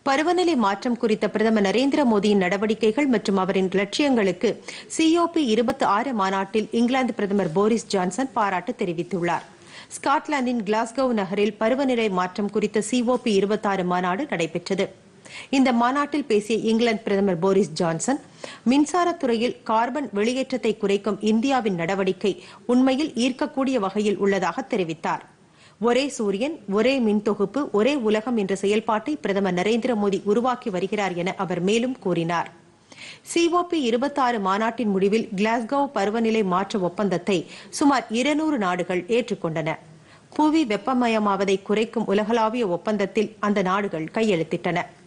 பருவநிலை மாற்றம் குறித்த பிரதமர் நரேந்திர மோடியின் நடவடிக்கைகள் மற்றும் அவரின் லட்சியங்களுக்கு சிஓபி இருபத்தி ஆறு மாநாட்டில் இங்கிலாந்து பிரதமர் போரிஸ் ஜான்சன் பாராட்டு தெரிவித்துள்ளார் ஸ்காட்லாந்தின் கிளாஸ்கோ நகரில் பருவநிலை மாற்றம் குறித்த சிஓபி இருபத்தாறு மாநாடு நடைபெற்றது இந்த மாநாட்டில் பேசிய இங்கிலாந்து பிரதமர் போரிஸ் ஜான்சன் மின்சாரத் துறையில் கார்பன் வெளியேற்றத்தை குறைக்கும் இந்தியாவின் நடவடிக்கை உண்மையில் ஈர்க்கக்கூடிய வகையில் உள்ளதாக தெரிவித்தார் ஒரே சூரியன் ஒரே மின் தொகுப்பு ஒரே உலகம் என்ற செயல்பாட்டை பிரதமர் நரேந்திர மோடி உருவாக்கி வருகிறார் என அவர் மேலும் கூறினார் சிஓபி இருபத்தாறு மாநாட்டின் முடிவில் கிளாஸ்கோ பருவநிலை மாற்ற ஒப்பந்தத்தை சுமார் இருநூறு நாடுகள் ஏற்றுக்கொண்டன புவி வெப்பமயமாவதை குறைக்கும் உலகளாவிய ஒப்பந்தத்தில் அந்த நாடுகள் கையெழுத்திட்டன